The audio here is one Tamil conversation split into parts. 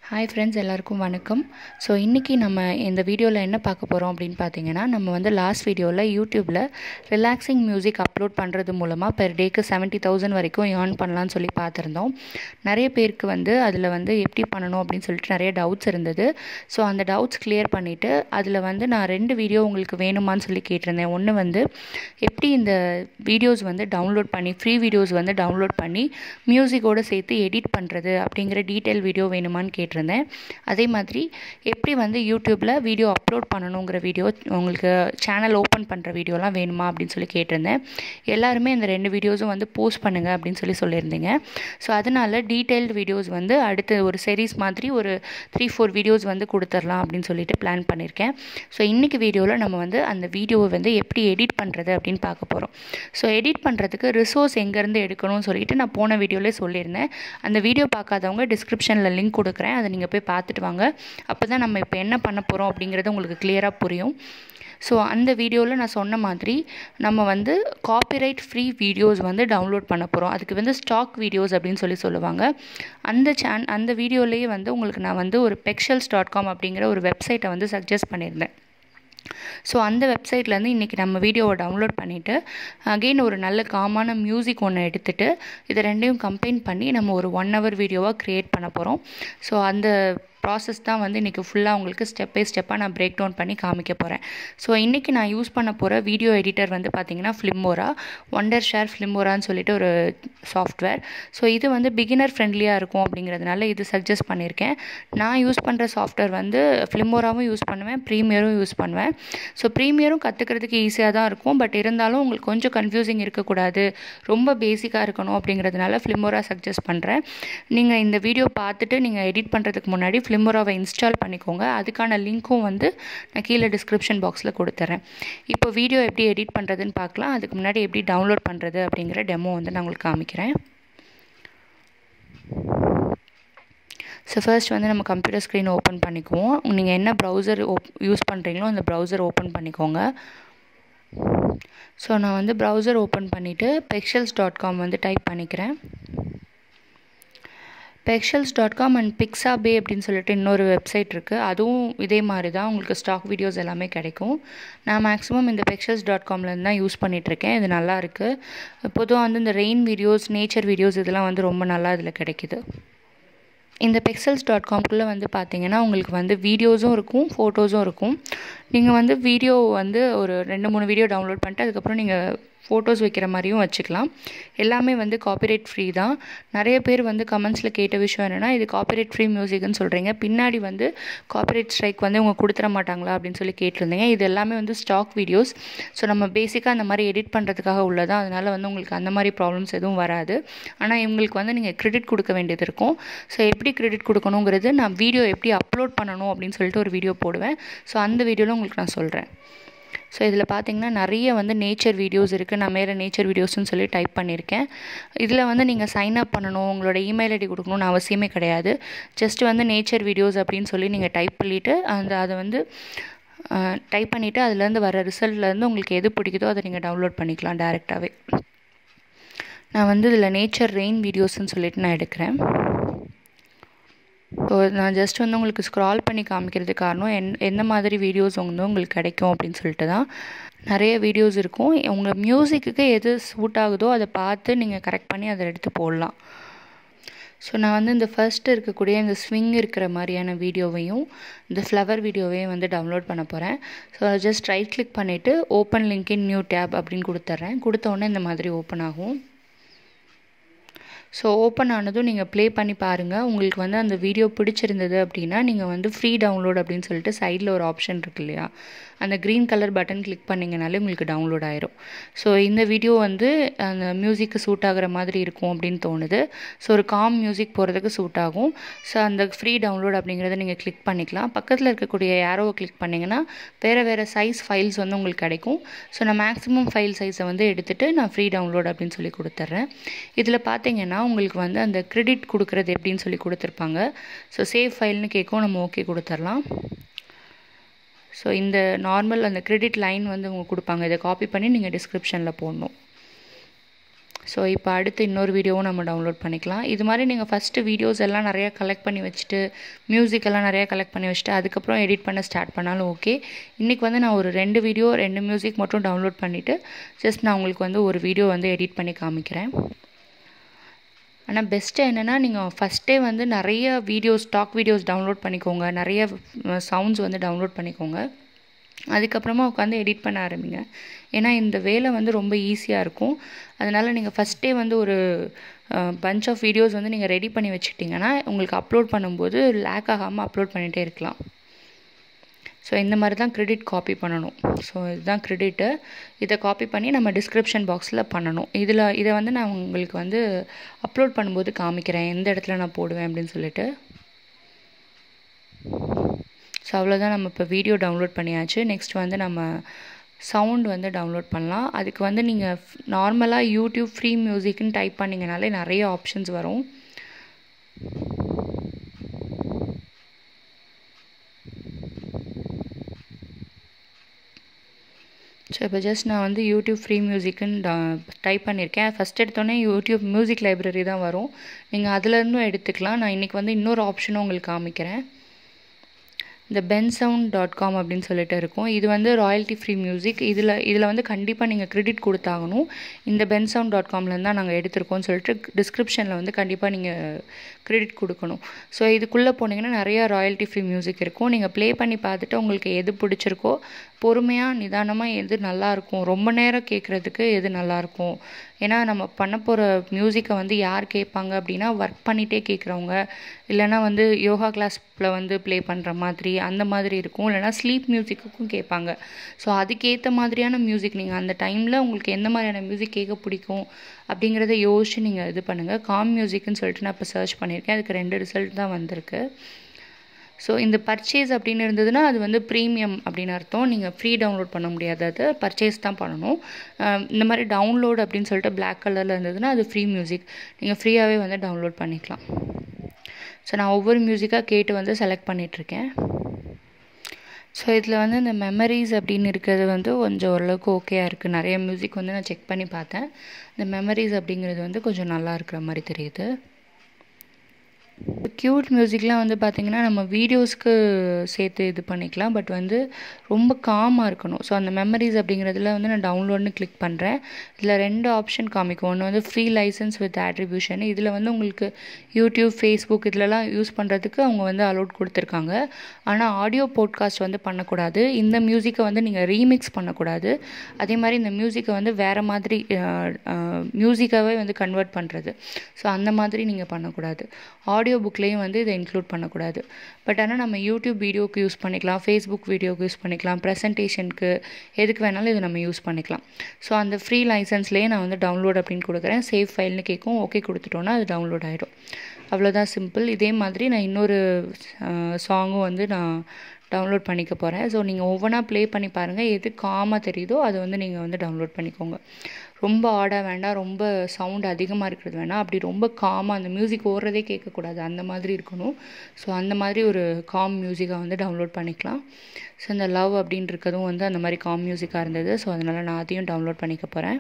ஹாய் ஃப்ரெண்ட்ஸ் எல்லாருக்கும் வணக்கம் ஸோ இன்றைக்கி நம்ம இந்த வீடியோவில் என்ன பார்க்க போகிறோம் அப்படின்னு பார்த்தீங்கன்னா நம்ம வந்து லாஸ்ட் வீடியோவில் யூடியூப்பில் ரிலாக்ஸிங் மியூசிக் அப்லோட் பண்ணுறது மூலமாக பெர் டேக்கு செவன்ட்டி தௌசண்ட் வரைக்கும் ஏர்ன் பண்ணலாம்னு சொல்லி பார்த்துருந்தோம் நிறைய பேருக்கு வந்து அதில் வந்து எப்படி பண்ணணும் அப்படின்னு சொல்லிட்டு நிறைய டவுட்ஸ் இருந்தது ஸோ அந்த டவுட்ஸ் கிளியர் பண்ணிவிட்டு அதில் வந்து நான் ரெண்டு வீடியோ உங்களுக்கு வேணுமான்னு சொல்லி கேட்டிருந்தேன் ஒன்று வந்து எப்படி இந்த வீடியோஸ் வந்து டவுன்லோட் பண்ணி ஃப்ரீ வீடியோஸ் வந்து டவுன்லோட் பண்ணி மியூசிக்கோடு சேர்த்து எடிட் பண்ணுறது அப்படிங்கிற டீட்டெயில் வீடியோ வேணுமான்னு கேட்டிருந்தேன் அதே மாதிரி எப்படி வந்து யூடியூப்பில் வீடியோ அப்லோட் பண்ணணுங்கிற வீடியோ உங்களுக்கு சேனல் ஓப்பன் பண்ணுற வீடியோலாம் வேணுமா அப்படின்னு சொல்லி கேட்டிருந்தேன் எல்லாருமே இந்த ரெண்டு வீடியோஸும் வந்து போஸ்ட் பண்ணுங்கள் அப்படின்னு சொல்லி சொல்லியிருந்தீங்க ஸோ அதனால் டீட்டெயில்டு வீடியோஸ் வந்து அடுத்து ஒரு செரீஸ் மாதிரி ஒரு த்ரீ ஃபோர் வீடியோஸ் வந்து கொடுத்துர்லாம் அப்படின்னு சொல்லிட்டு பிளான் பண்ணியிருக்கேன் ஸோ இன்றைக்கி வீடியோவில் நம்ம வந்து அந்த வீடியோவை வந்து எப்படி எடிட் பண்ணுறது அப்படின்னு பார்க்க போகிறோம் ஸோ எடிட் பண்ணுறதுக்கு ரிசோர்ஸ் எங்கேருந்து எடுக்கணும்னு சொல்லிட்டு நான் போன வீடியோவிலே சொல்லியிருந்தேன் அந்த வீடியோ பார்க்காதவங்க டிஸ்கிரிப்ஷனில் லிங்க் கொடுக்குறேன் அதை நீங்கள் போய் பார்த்துட்டு வாங்க அப்போ தான் நம்ம இப்போ என்ன பண்ண போகிறோம் அப்படிங்கிறது உங்களுக்கு கிளியராக புரியும் ஸோ அந்த வீடியோவில் நான் சொன்ன மாதிரி நம்ம வந்து காப்பிரைட் ஃப்ரீ வீடியோஸ் வந்து டவுன்லோட் பண்ண போகிறோம் அதுக்கு வந்து ஸ்டாக் வீடியோஸ் அப்படின்னு சொல்லி சொல்லுவாங்க அந்த சேன் அந்த வீடியோலேயே வந்து உங்களுக்கு நான் வந்து ஒரு பெக்ஷல்ஸ் டாட் காம் அப்படிங்கிற ஒரு வெப்சைட்டை வந்து சஜஸ்ட் பண்ணியிருந்தேன் ஸோ அந்த வெப்சைட்லேருந்து இன்றைக்கி நம்ம வீடியோவை டவுன்லோட் பண்ணிவிட்டு அகெயின் ஒரு நல்ல காமான மியூசிக் ஒன்று எடுத்துகிட்டு இதை ரெண்டையும் கம்பைன் பண்ணி நம்ம ஒரு ஒன் ஹவர் வீடியோவாக க்ரியேட் பண்ண போகிறோம் ஸோ அந்த ப்ராசஸ் தான் வந்து இன்றைக்கி ஃபுல்லாக உங்களுக்கு ஸ்டெப் பை ஸ்டெப்பாக நான் பிரேக் டவுன் பண்ணி காமிக்க போகிறேன் ஸோ இன்றைக்கி நான் யூஸ் பண்ண போகிற வீடியோ எடிட்டர் வந்து பார்த்திங்கன்னா ஃப்ளிம்மோரா ஒண்டர் ஷேர் ஃப்ளிம்மோரான்னு சொல்லிட்டு ஒரு சாஃப்ட்வேர் ஸோ இது வந்து பிகினர் ஃப்ரெண்ட்லியாக இருக்கும் அப்படிங்கிறதுனால இது சஜஸ்ட் பண்ணியிருக்கேன் நான் யூஸ் பண்ணுற சாஃப்ட்வேர் வந்து ஃப்ளிம்மோராவும் யூஸ் பண்ணுவேன் ப்ரீமியரும் யூஸ் பண்ணுவேன் ஸோ ப்ரீமியரும் கற்றுக்கிறதுக்கு ஈஸியாக தான் இருக்கும் பட் இருந்தாலும் உங்களுக்கு கொஞ்சம் கன்ஃபியூசிங் இருக்கக்கூடாது ரொம்ப பேசிக்காக இருக்கணும் அப்படிங்கிறதுனால ஃப்ளிம்மோரா சஜஸ்ட் பண்ணுறேன் நீங்கள் இந்த வீடியோ பார்த்துட்டு நீங்கள் எடிட் பண்ணுறதுக்கு முன்னாடி ஃப்ளிம்மோராவை இன்ஸ்டால் பண்ணிக்கோங்க அதுக்கான லிங்க்கும் வந்து நான் கீழே டிஸ்கிரிப்ஷன் பாக்ஸில் கொடுத்துட்றேன் இப்போ வீடியோ எப்படி எடிட் பண்ணுறதுன்னு பார்க்கலாம் அதுக்கு முன்னாடி எப்படி டவுன்லோட் பண்ணுறது அப்படிங்கிற டெமோ வந்து நான் உங்களுக்கு காமிக்கிறேன் ஸோ ஃபர்ஸ்ட் வந்து நம்ம கம்ப்யூட்டர் ஸ்க்ரீன் ஓப்பன் பண்ணிக்குவோம் நீங்கள் என்ன ப்ரௌசர் ஓப் யூஸ் பண்ணுறீங்களோ அந்த ப்ரௌசர் ஓப்பன் பண்ணிக்கோங்க ஸோ நான் வந்து ப்ரௌசர் ஓப்பன் பண்ணிவிட்டு பெக்ஷல்ஸ் டாட் காம் வந்து டைப் பண்ணிக்கிறேன் Pexels dot com and Pixabay அப்படின்னு சொல்லிட்டு இன்னொரு வெப்சைட் இருக்குது அதுவும் இதே மாதிரி தான் உங்களுக்கு ஸ்டாக் வீடியோஸ் எல்லாமே கிடைக்கும் நான் மேக்ஸிமம் இந்த பெக்ஷல்ஸ் டாட் காம்லேருந்து தான் யூஸ் பண்ணிகிட்ருக்கேன் இது நல்லா இருக்குது பொதுவாக வந்து இந்த ரெயின் வீடியோஸ் நேச்சர் வீடியோஸ் இதெல்லாம் வந்து ரொம்ப நல்லா இதில் கிடைக்கிது இந்த பெக்சல்ஸ் டாட் காம்குள்ளே வந்து பார்த்தீங்கன்னா உங்களுக்கு வந்து வீடியோஸும் இருக்கும் ஃபோட்டோஸும் இருக்கும் நீங்கள் வந்து வீடியோ வந்து ஒரு ரெண்டு மூணு வீடியோ டவுன்லோட் பண்ணிட்டு அதுக்கப்புறம் நீங்கள் ஃபோட்டோஸ் வைக்கிற மாதிரியும் வச்சுக்கலாம் எல்லாமே வந்து காப்பிரைட் ஃப்ரீ தான் நிறைய பேர் வந்து கமெண்ட்ஸில் கேட்ட விஷயம் என்னென்னா இது காப்பிரைட் ஃப்ரீ மியூசிக்னு சொல்கிறீங்க பின்னாடி வந்து காப்பிரைட் ஸ்ட்ரைக் வந்து அவங்க கொடுத்துட மாட்டாங்களா அப்படின்னு சொல்லி கேட்டிருந்தீங்க இது எல்லாமே வந்து ஸ்டாக் வீடியோஸ் ஸோ நம்ம பேசிக்காக அந்த மாதிரி எடிட் பண்ணுறதுக்காக உள்ளதான் அதனால் வந்து உங்களுக்கு அந்த மாதிரி ப்ராப்ளம்ஸ் எதுவும் வராது ஆனால் இவங்களுக்கு வந்து நீங்கள் கிரெடிட் கொடுக்க வேண்டியது இருக்கும் ஸோ எப்படி கிரெடிட் கொடுக்கணுங்கிறது நான் வீடியோ எப்படி அப்லோட் பண்ணணும் அப்படின்னு சொல்லிட்டு ஒரு வீடியோ போடுவேன் ஸோ அந்த வீடியோவில் உங்களுக்கு நான் சொல்கிறேன் ஸோ இதில் பார்த்தீங்கன்னா நிறைய வந்து நேச்சர் வீடியோஸ் இருக்குது நான் மேலே நேச்சர் வீடியோஸ்னு சொல்லி டைப் பண்ணியிருக்கேன் இதில் வந்து நீங்கள் சைன் அப் பண்ணணும் உங்களோட இமெயில் ஐடி கொடுக்கணும்னு அவசியமே கிடையாது ஜஸ்ட் வந்து நேச்சர் வீடியோஸ் அப்படின்னு சொல்லி நீங்கள் டைப் பண்ணிவிட்டு அந்த அதை வந்து டைப் பண்ணிவிட்டு அதுலேருந்து வர ரிசல்ட்லேருந்து உங்களுக்கு எது பிடிக்குதோ அதை நீங்கள் டவுன்லோட் பண்ணிக்கலாம் டேரெக்டாகவே நான் வந்து இதில் நேச்சர் ரெயின் வீடியோஸ்ன்னு சொல்லிட்டு நான் எடுக்கிறேன் ஸோ நான் ஜஸ்ட் வந்து உங்களுக்கு ஸ்க்ரால் பண்ணி காமிக்கிறதுக்கு காரணம் என் எந்த மாதிரி வீடியோஸ் வந்து உங்களுக்கு கிடைக்கும் அப்படின்னு சொல்லிட்டு தான் நிறைய வீடியோஸ் இருக்கும் உங்கள் மியூசிக்கு எது சூட் ஆகுதோ அதை பார்த்து நீங்கள் கரெக்ட் பண்ணி அதை எடுத்து போடலாம் ஸோ நான் வந்து இந்த ஃபர்ஸ்ட் இருக்கக்கூடிய இந்த ஸ்விங் இருக்கிற மாதிரியான வீடியோவையும் இந்த ஃப்ளவர் வீடியோவையும் வந்து டவுன்லோட் பண்ண போகிறேன் ஸோ ஜஸ்ட் ரைட் கிளிக் பண்ணிவிட்டு open link in new tab அப்படின்னு கொடுத்துட்றேன் கொடுத்தோடனே இந்த மாதிரி ஓப்பன் ஆகும் ஸோ ஓப்பன் ஆனதும் நீங்கள் ப்ளே பண்ணி பாருங்கள் உங்களுக்கு வந்து அந்த வீடியோ பிடிச்சிருந்தது அப்படின்னா நீங்கள் வந்து ஃப்ரீ டவுன்லோட் அப்படின்னு சொல்லிட்டு சைடில் ஒரு ஆப்ஷன் இருக்கு இல்லையா அந்த க்ரீன் கலர் பட்டன் கிளிக் பண்ணிங்கனாலே உங்களுக்கு டவுன்லோட் ஆயிரும் ஸோ இந்த வீடியோ வந்து அந்த மியூசிக்கு சூட் ஆகிற மாதிரி இருக்கும் அப்படின்னு தோணுது ஸோ ஒரு காம் மியூசிக் போகிறதுக்கு சூட் ஆகும் ஸோ அந்த ஃப்ரீ டவுன்லோட் அப்படிங்கிறத நீங்கள் கிளிக் பண்ணிக்கலாம் பக்கத்தில் இருக்கக்கூடிய ஏரோவை கிளிக் பண்ணிங்கன்னா வேறு வேறு சைஸ் ஃபைல்ஸ் வந்து உங்களுக்கு கிடைக்கும் ஸோ நான் மேக்ஸிமம் ஃபைல் சைஸை வந்து எடுத்துகிட்டு நான் ஃப்ரீ டவுன்லோட் அப்படின்னு சொல்லி கொடுத்துட்றேன் இதில் பார்த்தீங்கன்னா உங்களுக்கு வந்து அந்த கிரெடிட் கொடுக்குறது எப்படின்னு சொல்லி கொடுத்துருப்பாங்க ஸோ சேவ் ஃபைல்னு கேட்கும் நம்ம ஓகே கொடுத்துர்லாம் ஸோ இந்த நார்மல் அந்த கிரெடிட் லைன் வந்து அவங்க கொடுப்பாங்க இதை காப்பி பண்ணி நீங்கள் டிஸ்கிரிப்ஷனில் போடணும் ஸோ இப்போ அடுத்து இன்னொரு வீடியோவும் நம்ம டவுன்லோட் பண்ணிக்கலாம் இது மாதிரி நீங்கள் ஃபஸ்ட்டு வீடியோஸ் எல்லாம் நிறையா கலெக்ட் பண்ணி வச்சுட்டு மியூசிக் எல்லாம் நிறையா கலெக்ட் பண்ணி வச்சுட்டு அதுக்கப்புறம் எடிட் பண்ண ஸ்டார்ட் பண்ணாலும் ஓகே இன்றைக்கி வந்து நான் ஒரு ரெண்டு வீடியோ ரெண்டு மியூசிக் மட்டும் டவுன்லோட் பண்ணிவிட்டு ஜஸ்ட் நான் உங்களுக்கு வந்து ஒரு வீடியோ வந்து எடிட் பண்ணி காமிக்கிறேன் ஆனால் பெஸ்ட்டு என்னென்னா நீங்கள் ஃபஸ்ட்டே வந்து நிறைய வீடியோஸ் ஸ்டாக் வீடியோஸ் டவுன்லோட் பண்ணிக்கோங்க நிறைய சவுண்ட்ஸ் வந்து டவுன்லோட் பண்ணிக்கோங்க அதுக்கப்புறமா உட்காந்து எடிட் பண்ண ஆரம்பிங்க ஏன்னா இந்த வேலை வந்து ரொம்ப ஈஸியாக இருக்கும் அதனால் நீங்கள் ஃபஸ்ட்டே வந்து ஒரு பஞ்ச் ஆஃப் வீடியோஸ் வந்து நீங்கள் ரெடி பண்ணி வச்சுக்கிட்டிங்கன்னா உங்களுக்கு அப்லோட் பண்ணும்போது லேக் ஆகாமல் அப்லோட் பண்ணிகிட்டே இருக்கலாம் ஸோ இந்த மாதிரி தான் க்ரெடிட் காப்பி பண்ணணும் ஸோ இதுதான் க்ரெடிட்டு இதை காப்பி பண்ணி நம்ம டிஸ்கிரிப்ஷன் பாக்ஸில் பண்ணணும் இதில் இதை வந்து நான் உங்களுக்கு வந்து அப்லோட் பண்ணும்போது காமிக்கிறேன் எந்த இடத்துல நான் போடுவேன் அப்படின்னு சொல்லிட்டு ஸோ அவ்வளோதான் நம்ம இப்போ வீடியோ டவுன்லோட் பண்ணியாச்சு நெக்ஸ்ட் வந்து நம்ம சவுண்ட் வந்து டவுன்லோட் பண்ணலாம் அதுக்கு வந்து நீங்கள் நார்மலாக யூடியூப் ஃப்ரீ மியூசிக்னு டைப் பண்ணிங்கனாலே நிறைய ஆப்ஷன்ஸ் வரும் ஸோ இப்போ ஜஸ்ட் நான் வந்து யூடியூப் ஃப்ரீ மியூசிக்குன்னு டைப் பண்ணியிருக்கேன் ஃபஸ்ட் எடுத்தோடனே யூடியூப் மியூசிக் லைப்ரரி தான் வரும் நீங்கள் அதுலேருந்தும் எடுத்துக்கலாம் நான் இன்றைக்கி வந்து இன்னொரு ஆப்ஷனும் உங்களுக்கு காமிக்கிறேன் இந்த பென் சவுண்ட் டாட் காம் அப்படின்னு சொல்லிட்டு இருக்கும் இது வந்து ராயல்ட்டி ஃப்ரீ மியூசிக் இதில் இதில் வந்து கண்டிப்பாக நீங்கள் க்ரெடிட் கொடுத்தாகணும் இந்த பென் சவுண்ட் டாட் காம்லேருந்து தான் நாங்கள் எடுத்திருக்கோம்னு சொல்லிட்டு டிஸ்கிரிப்ஷனில் வந்து கண்டிப்பாக நீங்கள் க்ரெடிட் கொடுக்கணும் ஸோ இதுக்குள்ளே போனீங்கன்னா நிறையா ராயல்ட்டி ஃப்ரீ மியூசிக் இருக்கும் நீங்கள் ப்ளே பண்ணி பார்த்துட்டு உங்களுக்கு எது பிடிச்சிருக்கோ பொறுமையாக நிதானமாக எது நல்லாயிருக்கும் ரொம்ப நேரம் கேட்குறதுக்கு எது நல்லாயிருக்கும் ஏன்னா நம்ம பண்ண போகிற மியூசிக்கை வந்து யார் கேட்பாங்க அப்படின்னா ஒர்க் பண்ணிகிட்டே கேட்குறவங்க இல்லைனா வந்து யோகா கிளாஸில் வந்து ப்ளே பண்ணுற மாதிரி அந்த மாதிரி இருக்கும் இல்லைனா ஸ்லீப் மியூசிக்குக்கும் கேட்பாங்க ஸோ அதுக்கேற்ற மாதிரியான மியூசிக் நீங்கள் அந்த டைமில் உங்களுக்கு எந்த மாதிரியான மியூசிக் கேட்க பிடிக்கும் அப்படிங்கிறத யோசிச்சு நீங்கள் இது பண்ணுங்கள் காம் மியூசிக்னு சொல்லிட்டு நான் இப்போ சர்ச் பண்ணியிருக்கேன் அதுக்கு ரெண்டு ரிசல்ட் தான் வந்திருக்கு ஸோ இந்த பர்ச்சேஸ் அப்படின்னு இருந்ததுன்னா அது வந்து ப்ரீமியம் அப்படின்னு அர்த்தம் நீங்கள் ஃப்ரீ டவுன்லோட் பண்ண முடியாது அது பர்ச்சேஸ் தான் பண்ணணும் இந்த மாதிரி டவுன்லோட் அப்படின்னு சொல்லிட்டு பிளாக் கலரில் இருந்ததுன்னா அது ஃப்ரீ மியூசிக் நீங்கள் ஃப்ரீயாகவே வந்து டவுன்லோட் பண்ணிக்கலாம் ஸோ நான் ஒவ்வொரு மியூசிக்காக கேட்டு வந்து செலக்ட் பண்ணிகிட்ருக்கேன் ஸோ இதில் வந்து இந்த மெமரிஸ் அப்படின்னு இருக்கிறது வந்து கொஞ்சம் ஓரளவுக்கு ஓகேயாக இருக்குது நிறைய மியூசிக் வந்து நான் செக் பண்ணி பார்த்தேன் இந்த மெமரிஸ் அப்படிங்கிறது வந்து கொஞ்சம் நல்லா இருக்கிற மாதிரி தெரியுது க்யூட் மியூசிக்லாம் வந்து பார்த்திங்கன்னா நம்ம வீடியோஸ்க்கு சேர்த்து இது பண்ணிக்கலாம் பட் வந்து ரொம்ப காமாக இருக்கணும் ஸோ அந்த மெமரிஸ் அப்படிங்கிறதுல வந்து நான் டவுன்லோட்னு கிளிக் பண்ணுறேன் இதில் ரெண்டு ஆப்ஷன் காமிக்கும் ஒன்று வந்து ஃப்ரீ லைசன்ஸ் வித் ஆட்ரிபியூஷன் இதில் வந்து உங்களுக்கு யூடியூப் ஃபேஸ்புக் இதிலலாம் யூஸ் பண்ணுறதுக்கு அவங்க வந்து அலோட் கொடுத்துருக்காங்க ஆனால் ஆடியோ போட்காஸ்ட் வந்து பண்ணக்கூடாது இந்த மியூசிக்கை வந்து நீங்கள் ரீமிக்ஸ் பண்ணக்கூடாது அதே மாதிரி இந்த மியூசிக்கை வந்து வேறு மாதிரி மியூசிக்காகவே வந்து கன்வெர்ட் பண்ணுறது ஸோ அந்த மாதிரி நீங்கள் பண்ணக்கூடாது ஆடியோ புக்லேயும் வந்து இதை இன்க்ளூட் பண்ணக்கூடாது பட் ஆனால் நம்ம யூடியூப் வீடியோக்கு யூஸ் பண்ணிக்கலாம் ஃபேஸ்புக் வீடியோக்கு யூஸ் பண்ணிக்கலாம் ப்ரெசன்டேஷனுக்கு எதுக்கு வேணாலும் இதை நம்ம யூஸ் பண்ணிக்கலாம் ஸோ அந்த ஃப்ரீ லைசன்ஸ்லேயே நான் வந்து டவுன்லோட் அப்படின்னு கொடுக்குறேன் சேவ் ஃபைல்னு கேட்கும் ஓகே கொடுத்துட்டோன்னா அது டவுன்லோட் ஆகிடும் அவ்வளோதான் சிம்பிள் இதே மாதிரி நான் இன்னொரு சாங்கும் வந்து நான் டவுன்லோட் பண்ணிக்க போகிறேன் ஸோ நீங்கள் ஒவ்வொன்றா ப்ளே பண்ணி பாருங்கள் எது காமாக தெரியுதோ அதை வந்து நீங்கள் வந்து டவுன்லோட் பண்ணிக்கோங்க ரொம்ப ஆடாக வேண்டாம் ரொம்ப சவுண்ட் அதிகமாக இருக்கிறது வேணாம் அப்படி ரொம்ப காமாக அந்த மியூசிக் ஓடுறதே கேட்கக்கூடாது அந்த மாதிரி இருக்கணும் ஸோ அந்த மாதிரி ஒரு காம் மியூசிக்கை வந்து டவுன்லோட் பண்ணிக்கலாம் ஸோ இந்த லவ் அப்படின்னு இருக்கிறதும் வந்து அந்த மாதிரி காம் மியூசிக்காக இருந்தது ஸோ அதனால் நான் அதையும் டவுன்லோட் பண்ணிக்க போகிறேன்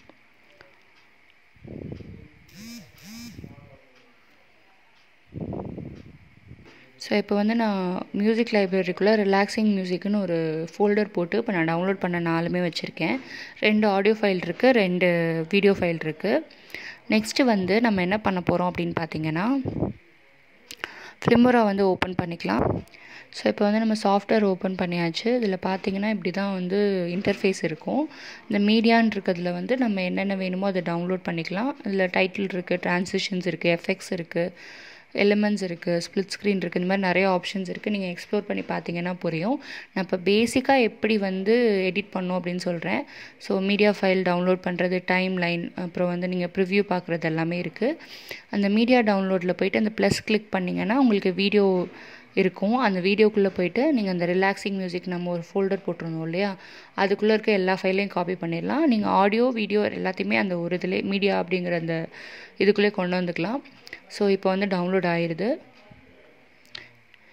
ஸோ இப்போ வந்து நான் மியூசிக் லைப்ரரிக்குள்ளே ரிலாக்ஸிங் மியூசிக்னு ஒரு ஃபோல்டர் போட்டு இப்போ நான் டவுன்லோட் பண்ண நாலுமே வச்சுருக்கேன் ரெண்டு ஆடியோ ஃபைல் இருக்குது ரெண்டு வீடியோ ஃபைல் இருக்குது நெக்ஸ்ட்டு வந்து நம்ம என்ன பண்ண போகிறோம் அப்படின்னு பார்த்தீங்கன்னா ஃப்ளிமோரா வந்து ஓப்பன் பண்ணிக்கலாம் ஸோ இப்போ வந்து நம்ம சாஃப்ட்வேர் ஓப்பன் பண்ணியாச்சு இதில் பார்த்தீங்கன்னா இப்படி தான் வந்து இன்டர்ஃபேஸ் இருக்கும் இந்த மீடியான் இருக்கிறதுல வந்து நம்ம என்னென்ன வேணுமோ அதை டவுன்லோட் பண்ணிக்கலாம் இதில் டைட்டில் இருக்குது ட்ரான்சிஷன்ஸ் இருக்குது எஃபெக்ட்ஸ் இருக்குது எலிமெண்ட்ஸ் இருக்குது ஸ்ப்ளிட் ஸ்க்ரீன் இருக்குது இந்த மாதிரி நிறைய ஆப்ஷன்ஸ் இருக்குது நீங்கள் எக்ஸ்ப்ளோர் பண்ணி பார்த்தீங்கன்னா புரியும் நான் இப்போ பேசிக்காக எப்படி வந்து எடிட் பண்ணோம் அப்படின்னு சொல்கிறேன் ஸோ மீடியா ஃபைல் டவுன்லோட் பண்ணுறது டைம் லைன் அப்புறம் வந்து நீங்கள் ப்ரிவ்யூ பார்க்குறது எல்லாமே இருக்குது அந்த மீடியா டவுன்லோடில் போயிட்டு அந்த ப்ளஸ் கிளிக் பண்ணிங்கன்னா உங்களுக்கு வீடியோ இருக்கும் அந்த வீடியோக்குள்ளே போயிட்டு நீங்கள் அந்த ரிலாக்ஸிங் மியூசிக் நம்ம ஒரு ஃபோல்டர் போட்டிருந்தோம் இல்லையா அதுக்குள்ளே இருக்க எல்லா ஃபைலையும் காப்பி பண்ணிடலாம் நீங்கள் ஆடியோ வீடியோ எல்லாத்தையுமே அந்த ஒரு இதிலே மீடியா அப்படிங்கிற அந்த இதுக்குள்ளே கொண்டு வந்துக்கலாம் ஸோ இப்போ வந்து டவுன்லோட் ஆயிடுது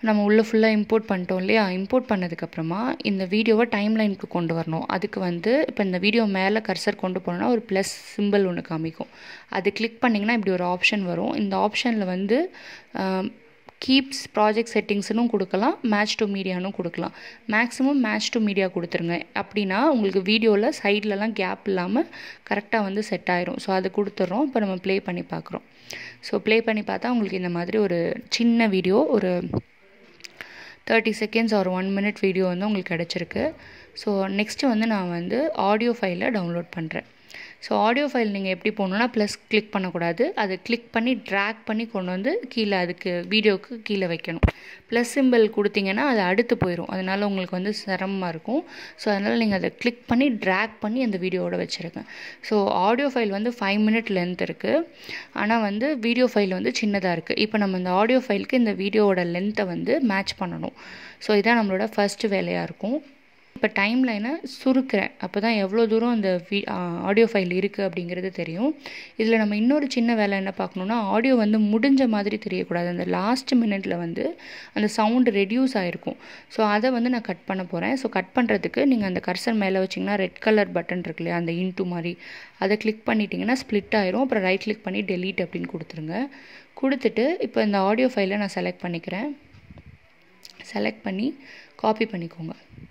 நம்ம உள்ளே ஃபுல்லாக இம்போர்ட் பண்ணிட்டோம் இல்லையா இம்போர்ட் பண்ணதுக்கப்புறமா இந்த வீடியோவை டைம் லைனுக்கு கொண்டு வரணும் அதுக்கு வந்து இப்போ இந்த வீடியோ மேலே கர்சர் கொண்டு போனோம்னா ஒரு ப்ளஸ் சிம்பிள் ஒன்று காமிக்கும் அது கிளிக் பண்ணிங்கன்னா இப்படி ஒரு ஆப்ஷன் வரும் இந்த ஆப்ஷனில் வந்து கீப்ஸ் ப்ராஜெக்ட் செட்டிங்ஸ்னும் கொடுக்கலாம் மேட்ச் டு மீடியானும் கொடுக்கலாம் மேக்ஸிமம் மேட்ச் டு மீடியா கொடுத்துருங்க அப்படின்னா உங்களுக்கு வீடியோவில் சைட்லலாம் கேப் இல்லாமல் கரெக்டாக வந்து செட் ஆயிரும் ஸோ அது கொடுத்துட்றோம் இப்போ நம்ம ப்ளே பண்ணி பார்க்குறோம் ஸோ ப்ளே பண்ணி பார்த்தா உங்களுக்கு இந்த மாதிரி ஒரு சின்ன வீடியோ ஒரு தேர்ட்டி செகண்ட்ஸ் ஒரு ஒன் மினிட் வீடியோ வந்து உங்களுக்கு கிடச்சிருக்கு ஸோ நெக்ஸ்ட்டு வந்து நான் வந்து ஆடியோ ஃபைலை டவுன்லோட் பண்ணுறேன் ஸோ ஆடியோ ஃபைல் நீங்கள் எப்படி போகணுன்னா ப்ளஸ் கிளிக் பண்ணக்கூடாது அதை கிளிக் பண்ணி ட்ராக் பண்ணி கொண்டு வந்து கீழே அதுக்கு வீடியோவுக்கு கீழே வைக்கணும் ப்ளஸ் சிம்பிள் கொடுத்தீங்கன்னா அது அடுத்து போயிடும் அதனால் உங்களுக்கு வந்து சிரமமாக இருக்கும் ஸோ அதனால் நீங்கள் அதை கிளிக் பண்ணி ட்ராக் பண்ணி அந்த வீடியோவோட வச்சுருங்க ஸோ ஆடியோ ஃபைல் வந்து ஃபைவ் மினிட் லென்த் இருக்குது ஆனால் வந்து வீடியோ ஃபைல் வந்து சின்னதாக இருக்குது இப்போ நம்ம இந்த ஆடியோ ஃபைலுக்கு இந்த வீடியோவோட லென்த்தை வந்து மேட்ச் பண்ணணும் ஸோ இதான் நம்மளோட ஃபஸ்ட்டு வேலையாக இருக்கும் இப்போ டைம் லைனை சுருக்கிறேன் அப்போ தான் எவ்வளோ தூரம் அந்த வி ஆடியோ ஃபைல் இருக்குது அப்படிங்கிறது தெரியும் இதில் நம்ம இன்னொரு சின்ன வேலை என்ன பார்க்கணுன்னா ஆடியோ வந்து முடிஞ்ச மாதிரி தெரியக்கூடாது அந்த லாஸ்ட் மினிட்ல வந்து அந்த சவுண்டு ரெடியூஸ் ஆகிருக்கும் ஸோ அதை வந்து நான் கட் பண்ண போகிறேன் ஸோ கட் பண்ணுறதுக்கு நீங்கள் அந்த கர்சர் மேலே வச்சிங்கன்னா ரெட் கலர் பட்டன் இருக்கு இல்லையா அந்த இன்ட்டு மாதிரி அதை கிளிக் பண்ணிட்டீங்கன்னா ஸ்ப்ளிட் ஆயிரும் அப்புறம் ரைட் கிளிக் பண்ணி டெலீட் அப்படின்னு கொடுத்துருங்க கொடுத்துட்டு இப்போ இந்த ஆடியோ ஃபைலை நான் செலக்ட் பண்ணிக்கிறேன் செலக்ட் பண்ணி காப்பி பண்ணிக்கோங்க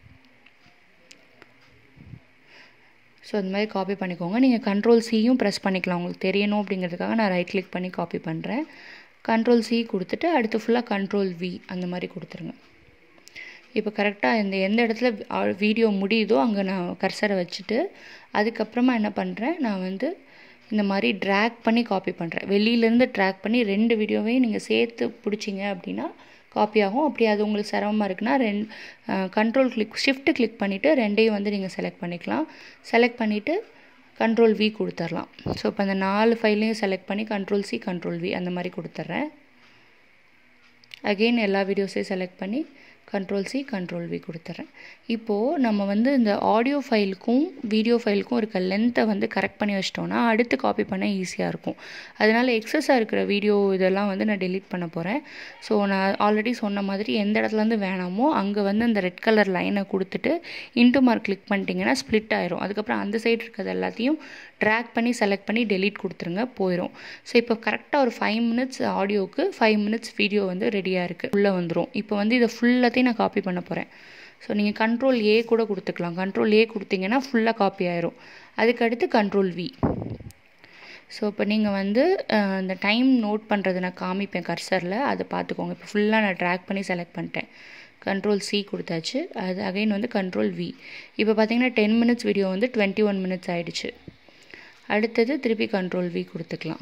ஸோ இந்த மாதிரி காப்பி பண்ணிக்கோங்க நீங்கள் கண்ட்ரோல் சியும் ப்ரெஸ் பண்ணிக்கலாம் உங்களுக்கு தெரியணும் அப்படிங்கிறதுக்காக நான் ரைட் கிளிக் பண்ணி காப்பி பண்ணுறேன் கண்ட்ரோல் சி கொடுத்துட்டு அடுத்து ஃபுல்லாக கண்ட்ரோல் வி அந்த மாதிரி கொடுத்துருங்க இப்போ கரெக்டாக இந்த எந்த இடத்துல வீடியோ முடியுதோ அங்கே நான் கர்சரை வச்சுட்டு அதுக்கப்புறமா என்ன பண்ணுறேன் நான் வந்து இந்த மாதிரி ட்ராக் பண்ணி காப்பி பண்ணுறேன் வெளியிலேருந்து ட்ராக் பண்ணி ரெண்டு வீடியோவையும் நீங்கள் சேர்த்து பிடிச்சிங்க அப்படின்னா காப்பி ஆகும் அப்படி அது உங்களுக்கு சிரமமாக இருக்குன்னா ரெண் கண்ட்ரோல் கிளிக் ஷிஃப்ட் கிளிக் பண்ணிவிட்டு ரெண்டையும் வந்து நீங்கள் செலக்ட் பண்ணிக்கலாம் செலக்ட் பண்ணிவிட்டு கண்ட்ரோல் வி கொடுத்துர்லாம் ஸோ இப்போ அந்த நாலு ஃபைலையும் செலக்ட் பண்ணி கண்ட்ரோல் சி கண்ட்ரோல் வி அந்த மாதிரி கொடுத்துட்றேன் அகெயின் எல்லா வீடியோஸையும் செலக்ட் பண்ணி கண்ட்ரோல் சி கண்ட்ரோல் வி கொடுத்துட்றேன் இப்போது நம்ம வந்து இந்த ஆடியோ ஃபைலுக்கும் வீடியோ ஃபைலுக்கும் இருக்க லென்த்தை வந்து கரெக்ட் பண்ணி வச்சிட்டோன்னா அடுத்து காப்பி பண்ண ஈஸியாக இருக்கும் அதனால் எக்ஸஸாக இருக்கிற வீடியோ இதெல்லாம் வந்து நான் டெலீட் பண்ண போகிறேன் ஸோ நான் ஆல்ரெடி சொன்ன மாதிரி எந்த இடத்துலேருந்து வேணாமோ அங்கே வந்து அந்த ரெட் கலர் லைனை கொடுத்துட்டு இன்ட்டு மார்க் கிளிக் பண்ணிட்டீங்கன்னா ஸ்ப்ளிட் ஆயிரும் அதுக்கப்புறம் அந்த சைடு இருக்கிறது எல்லாத்தையும் ட்ராக் பண்ணி செலக்ட் பண்ணி டெலீட் கொடுத்துருங்க போயிடும் ஸோ இப்போ கரெக்டாக ஒரு ஃபைவ் மினிட்ஸ் ஆடியோவுக்கு ஃபைவ் மினிட்ஸ் வீடியோ வந்து ரெடியாக இருக்குது உள்ளே வந்துடும் இப்போ வந்து இதை ஃபுல்லாத்தையும் நான் காப்பி பண்ண போகிறேன் ஸோ நீங்கள் கண்ட்ரோல் ஏ கூட கொடுத்துக்கலாம் கண்ட்ரோல் ஏ கொடுத்தீங்கன்னா ஃபுல்லாக காப்பி ஆயிரும் அதுக்கடுத்து கண்ட்ரோல் வி ஸோ இப்போ நீங்கள் வந்து இந்த டைம் நோட் பண்ணுறது நான் காமிப்பேன் கர்சரில் அதை பார்த்துக்கோங்க இப்போ ஃபுல்லாக நான் ட்ராக் பண்ணி செலக்ட் பண்ணிட்டேன் கண்ட்ரோல் சி கொடுத்தாச்சு அது அகைன் வந்து கண்ட்ரோல் வி இப்போ பார்த்தீங்கன்னா டென் மினிட்ஸ் வீடியோ வந்து டுவெண்ட்டி ஒன் மினிட்ஸ் ஆகிடுச்சு அடுத்தது திருப்பி கண்ட்ரோல் வி கொடுத்துக்கலாம்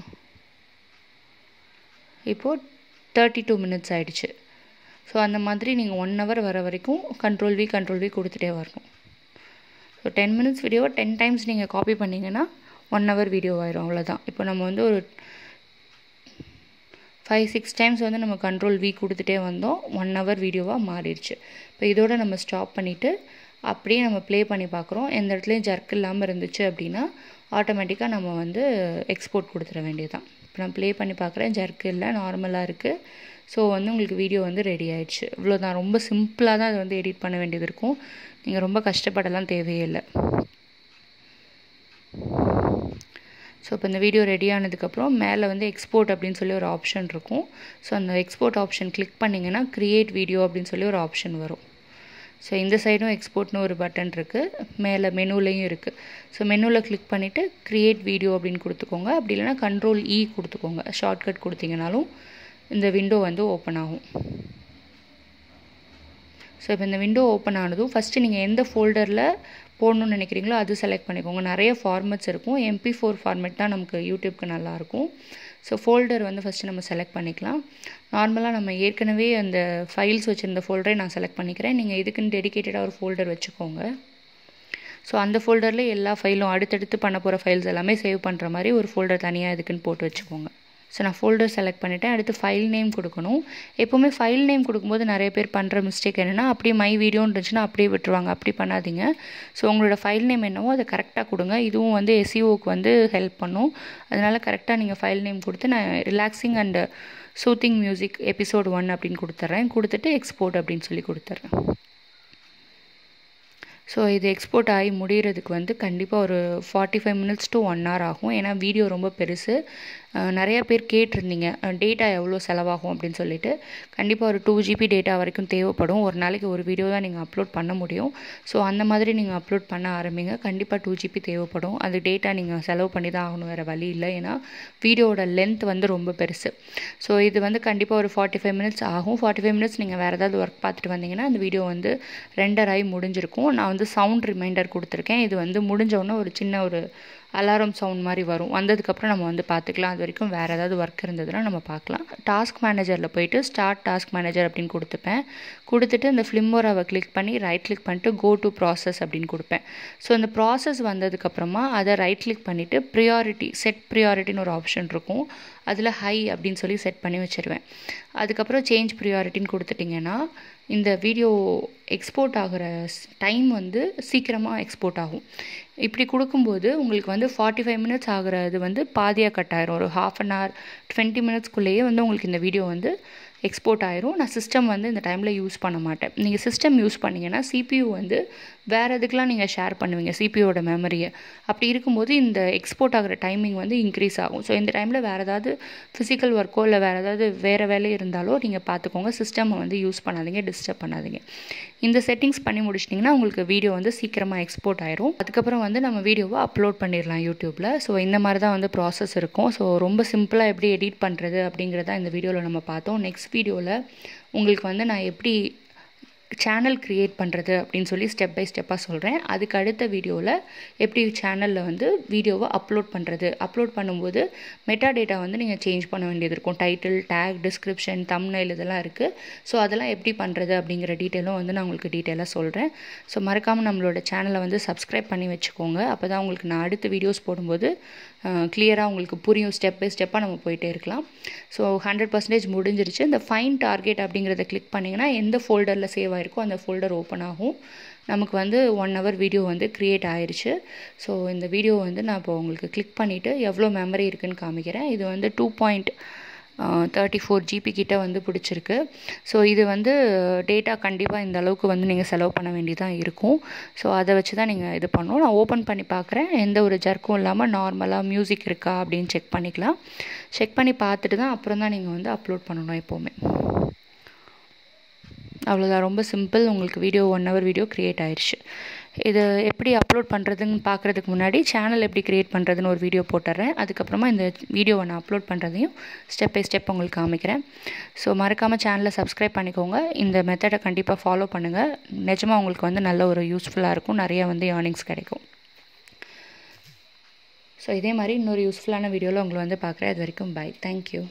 இப்போது தேர்ட்டி டூ மினிட்ஸ் ஆகிடுச்சு ஸோ அந்த மாதிரி நீங்கள் ஒன் ஹவர் வர வரைக்கும் கண்ட்ரோல் வி கண்ட்ரோல் வி கொடுத்துட்டே வரணும் ஸோ டென் மினிட்ஸ் வீடியோவை டென் டைம்ஸ் நீங்கள் காப்பி பண்ணிங்கன்னா ஒன் ஹவர் வீடியோ ஆயிரும் அவ்வளோதான் இப்போ நம்ம வந்து ஒரு ஃபைவ் சிக்ஸ் டைம்ஸ் வந்து நம்ம கண்ட்ரோல் வி கொடுத்துட்டே வந்தோம் ஒன் ஹவர் வீடியோவாக மாறிடுச்சு இப்போ இதோட நம்ம ஸ்டாப் பண்ணிவிட்டு அப்படியே நம்ம ப்ளே பண்ணி பார்க்குறோம் எந்த இடத்துலையும் ஜர்க் இல்லாமல் இருந்துச்சு அப்படின்னா ஆட்டோமேட்டிக்காக நம்ம வந்து எக்ஸ்போர்ட் கொடுத்துட வேண்டியதுதான் இப்போ நான் ப்ளே பண்ணி பார்க்குறேன் ஜர்க் இல்லை நார்மலாக இருக்குது ஸோ வந்து உங்களுக்கு வீடியோ வந்து ரெடி ஆயிடுச்சு இவ்வளோதான் ரொம்ப சிம்பிளாக தான் அதை வந்து எடிட் பண்ண வேண்டியது இருக்கும் நீங்கள் ரொம்ப கஷ்டப்படலாம் தேவையே இல்லை ஸோ இப்போ இந்த வீடியோ ரெடி ஆனதுக்கப்புறம் மேலே வந்து எக்ஸ்போர்ட் அப்படின்னு சொல்லி ஒரு ஆப்ஷன் இருக்கும் ஸோ அந்த எக்ஸ்போர்ட் ஆப்ஷன் கிளிக் பண்ணிங்கன்னா க்ரியேட் வீடியோ அப்படின்னு சொல்லி ஒரு ஆப்ஷன் வரும் ஸோ இந்த சைடும் எக்ஸ்போர்ட்னு ஒரு பட்டன் இருக்குது மேலே மெனுலேயும் இருக்குது ஸோ மெனுவில் கிளிக் பண்ணிவிட்டு க்ரியேட் வீடியோ அப்படின்னு கொடுத்துக்கோங்க அப்படி இல்லைனா கண்ட்ரோல் இ கொடுத்துக்கோங்க ஷார்ட்கட் கொடுத்தீங்கனாலும் இந்த விண்டோ வந்து ஓப்பன் ஆகும் ஸோ இப்போ இந்த விண்டோ ஓப்பன் ஆனதும் ஃபஸ்ட்டு நீங்கள் எந்த ஃபோல்டரில் போடணும்னு நினைக்கிறீங்களோ அது செலக்ட் பண்ணிக்கோங்க நிறைய ஃபார்மேட்ஸ் இருக்கும் எம்பி ஃபோர் ஃபார்மேட் தான் நமக்கு யூடியூப்க்கு நல்லாயிருக்கும் ஸோ ஃபோல்டர் வந்து ஃபஸ்ட்டு நம்ம செலக்ட் பண்ணிக்கலாம் நார்மலாக நம்ம ஏற்கனவே அந்த ஃபைல்ஸ் வச்சுருந்த ஃபோல்டரை நான் செலக்ட் பண்ணிக்கிறேன் நீங்கள் இதுக்குன்னு டெடிக்கேட்டடாக ஒரு ஃபோல்டர் வச்சுக்கோங்க ஸோ அந்த ஃபோல்டரில் எல்லா ஃபைலும் அடுத்தடுத்து பண்ண போகிற ஃபைல்ஸ் எல்லாமே சேவ் பண்ணுற மாதிரி ஒரு ஃபோல்டர் தனியாக இதுக்குன்னு போட்டு வச்சுக்கோங்க ஸோ நான் ஃபோல்டர் செலக்ட் பண்ணிவிட்டேன் அடுத்து ஃபைல் நேம் கொடுக்கணும் எப்போவுமே ஃபைல் நேம் கொடுக்கும்போது நிறைய பேர் பண்ணுற மிஸ்டேக் என்னென்னா அப்படியே மை வீடியோன்னு இருந்துச்சுன்னா அப்படியே விட்டுருவாங்க அப்படி பண்ணாதீங்க ஸோ உங்களோட ஃபைல் நேம் என்னவோ அதை கரெக்டாக கொடுங்க இதுவும் வந்து எஸ்இஓக்கு வந்து ஹெல்ப் பண்ணும் அதனால் கரெக்டாக நீங்கள் ஃபைல் நேம் கொடுத்து நான் relaxing and soothing music episode one அப்படின்னு கொடுத்துட்றேன் கொடுத்துட்டு எக்ஸ்போர்ட் அப்படின்னு சொல்லி கொடுத்துட்றேன் ஸோ இது எக்ஸ்போர்ட் ஆகி முடிகிறதுக்கு வந்து கண்டிப்பாக ஒரு forty five minutes to one hour ஆகும் ஏன்னா வீடியோ ரொம்ப பெருசு நிறையா பேர் கேட்டிருந்தீங்க டேட்டா எவ்வளோ செலவாகும் அப்படின்னு சொல்லிட்டு கண்டிப்பாக ஒரு டூ ஜிபி டேட்டா வரைக்கும் தேவைப்படும் ஒரு நாளைக்கு ஒரு வீடியோ தான் நீங்கள் அப்லோட் பண்ண முடியும் ஸோ அந்த மாதிரி நீங்கள் அப்லோட் பண்ண ஆரம்பிங்க கண்டிப்பாக டூ ஜிபி தேவைப்படும் அது டேட்டா நீங்கள் செலவு பண்ணி தான் ஆகணும் வேறு வழி இல்லை ஏன்னா வீடியோவோட லென்த் வந்து ரொம்ப பெருசு ஸோ இது வந்து கண்டிப்பாக ஒரு ஃபார்ட்டி ஃபைவ் மினிட்ஸ் ஆகும் ஃபார்ட்டி ஃபைவ் மினிட்ஸ் நீங்கள் வேறு ஏதாவது ஒர்க் பார்த்துட்டு வந்தீங்கன்னா அந்த வீடியோ வந்து ரெண்டர் ஆகி முடிஞ்சிருக்கும் நான் வந்து சவுண்ட் ரிமைண்டர் கொடுத்துருக்கேன் இது வந்து முடிஞ்சோடனே ஒரு சின்ன ஒரு அலாரம் சவுண்ட் மாதிரி வரும் வந்ததுக்கப்புறம் நம்ம வந்து பார்த்துக்கலாம் அது வரைக்கும் வேறு ஏதாவது ஒர்க் இருந்ததுன்னா நம்ம பார்க்கலாம் டாஸ்க் மேனேஜரில் போயிட்டு ஸ்டார்ட் டாஸ்க் மேனேஜர் அப்படின்னு கொடுத்துப்பேன் கொடுத்துட்டு இந்த ஃப்ளிம்மோராவை கிளிக் பண்ணி ரைட் கிளிக் பண்ணிட்டு கோ டு ப்ராசஸ் அப்படின்னு கொடுப்பேன் ஸோ இந்த ப்ராசஸ் வந்ததுக்கப்புறமா அதை ரைட் கிளிக் பண்ணிவிட்டு ப்ரியாரிட்டி செட் ப்ரியாரிட்டின்னு ஒரு ஆப்ஷன் இருக்கும் அதில் ஹை அப்படின்னு சொல்லி செட் பண்ணி வச்சுருவேன் அதுக்கப்புறம் சேஞ்ச் ப்ரியாரிட்டின்னு கொடுத்துட்டிங்கன்னா இந்த வீடியோ எக்ஸ்போர்ட் ஆகிற டைம் வந்து சீக்கிரமாக எக்ஸ்போர்ட் ஆகும் இப்படி கொடுக்கும்போது உங்களுக்கு வந்து ஃபார்ட்டி ஃபைவ் மினிட்ஸ் ஆகிறது வந்து பாதியாக கட் ஆயிரும் ஒரு ஹாஃப் அன் ஹவர் டுவெண்ட்டி மினிட்ஸ்க்குள்ளேயே வந்து உங்களுக்கு இந்த வீடியோ வந்து எக்ஸ்போர்ட் ஆயிரும் நான் சிஸ்டம் வந்து இந்த டைமில் யூஸ் பண்ண மாட்டேன் நீங்கள் சிஸ்டம் யூஸ் பண்ணிங்கன்னா சிபியூ வந்து வேறு எதுக்கெலாம் நீங்கள் ஷேர் பண்ணுவீங்க சிபியூவோட மெமரியை அப்படி இருக்கும்போது இந்த எக்ஸ்போர்ட் ஆகிற டைமிங் வந்து இன்க்ரீஸ் ஆகும் ஸோ இந்த டைமில் வேறு ஏதாவது ஃபிசிக்கல் ஒர்க்கோ இல்லை வேறு ஏதாவது வேறு வேலை இருந்தாலோ நீங்கள் பார்த்துக்கோங்க சிஸ்டமை வந்து யூஸ் பண்ணாதீங்க டிஸ்டர்ப் பண்ணாதீங்க இந்த செட்டிங்ஸ் பண்ணி முடிச்சிட்டிங்கன்னா உங்களுக்கு வீடியோ வந்து சீக்கிரமாக எக்ஸ்போர்ட் ஆயிரும் அதுக்கப்புறம் வந்து நம்ம வீடியோவை அப்லோட் பண்ணிடலாம் யூடியூப்பில் ஸோ இந்த மாதிரி தான் வந்து ப்ராசஸ் இருக்கும் ஸோ ரொம்ப சிம்பிளாக எப்படி எடிட் பண்ணுறது அப்படிங்கிறத இந்த வீடியோவில் நம்ம பார்த்தோம் நெக்ஸ்ட் வீடியோவில் உங்களுக்கு வந்து நான் எப்படி சேனல் க்ரியேட் பண்ணுறது அப்படின்னு சொல்லி ஸ்டெப் பை ஸ்டெப்பாக சொல்கிறேன் அதுக்கு அடுத்த வீடியோவில் எப்படி சேனலில் வந்து வீடியோவை அப்லோட் பண்ணுறது அப்லோட் பண்ணும்போது மெட்டா டேட்டா வந்து நீங்கள் சேஞ்ச் பண்ண வேண்டியது இருக்கும் டைட்டில் டேக் டிஸ்கிரிப்ஷன் தம்னைல் இதெல்லாம் இருக்குது ஸோ அதெல்லாம் எப்படி பண்ணுறது அப்படிங்கிற டீட்டெயிலும் வந்து நான் உங்களுக்கு டீட்டெயிலாக சொல்கிறேன் ஸோ மறக்காமல் நம்மளோட சேனலை வந்து சப்ஸ்கிரைப் பண்ணி வச்சுக்கோங்க அப்போ தான் உங்களுக்கு நான் அடுத்த வீடியோஸ் போடும்போது கிளியராக உங்களுக்கு புரியும் ஸ்டெப் பை ஸ்டெப்பாக நம்ம போயிட்டே இருக்கலாம் ஸோ ஹண்ட்ரட் பர்சன்டேஜ் முடிஞ்சிருச்சு இந்த ஃபைன் டார்கெட் அப்படிங்கிறத கிளிக் பண்ணிங்கன்னா எந்த ஃபோல்டரில் சேவ் ஆயிருக்கோ அந்த ஃபோல்டர் ஓப்பன் ஆகும் நமக்கு வந்து ஒன் ஹவர் வீடியோ வந்து க்ரியேட் ஆயிடுச்சு ஸோ இந்த வீடியோ வந்து நான் இப்போ உங்களுக்கு கிளிக் பண்ணிவிட்டு எவ்வளோ மெமரி இருக்குதுன்னு காமிக்கிறேன் இது வந்து two point thirty four GB கிட்ட வந்து பிடிச்சிருக்கு ஸோ இது வந்து டேட்டா கண்டிப்பாக இந்த அளவுக்கு வந்து நீங்கள் செலவு பண்ண வேண்டியதாக இருக்கும் ஸோ அதை வச்சு தான் நீங்கள் இது பண்ணணும் நான் ஓப்பன் பண்ணி பார்க்குறேன் எந்த ஒரு ஜர்க்கும் இல்லாமல் நார்மலாக மியூசிக் இருக்கா அப்படின்னு செக் பண்ணிக்கலாம் செக் பண்ணி பார்த்துட்டு தான் அப்புறம் தான் நீங்கள் வந்து அப்லோட் பண்ணணும் எப்போவுமே அவ்வளோதான் ரொம்ப சிம்பிள் உங்களுக்கு video one hour video create ஆயிடுச்சு இது எப்படி அப்லோட் பண்ணுறதுன்னு பார்க்குறதுக்கு முன்னாடி சேனல் எப்படி க்ரியேட் பண்ணுறதுன்னு ஒரு வீடியோ போட்டுறேன் அதுக்கப்புறமா இந்த வீடியோவை நான் அப்லோட் பண்ணுறதையும் ஸ்டெப் பை ஸ்டெப் உங்களுக்கு காமிக்கிறேன் ஸோ மறக்காமல் சேனலை சப்ஸ்கிரைப் பண்ணிக்கோங்க இந்த மெத்தடை கண்டிப்பாக ஃபாலோ பண்ணுங்கள் நிஜமாக உங்களுக்கு வந்து நல்ல ஒரு யூஸ்ஃபுல்லாக இருக்கும் நிறைய வந்து ஏர்னிங்ஸ் கிடைக்கும் ஸோ இதே மாதிரி இன்னொரு யூஸ்ஃபுல்லான வீடியோவில் உங்களை வந்து பார்க்குறேன் அது வரைக்கும் பை தேங்க்யூ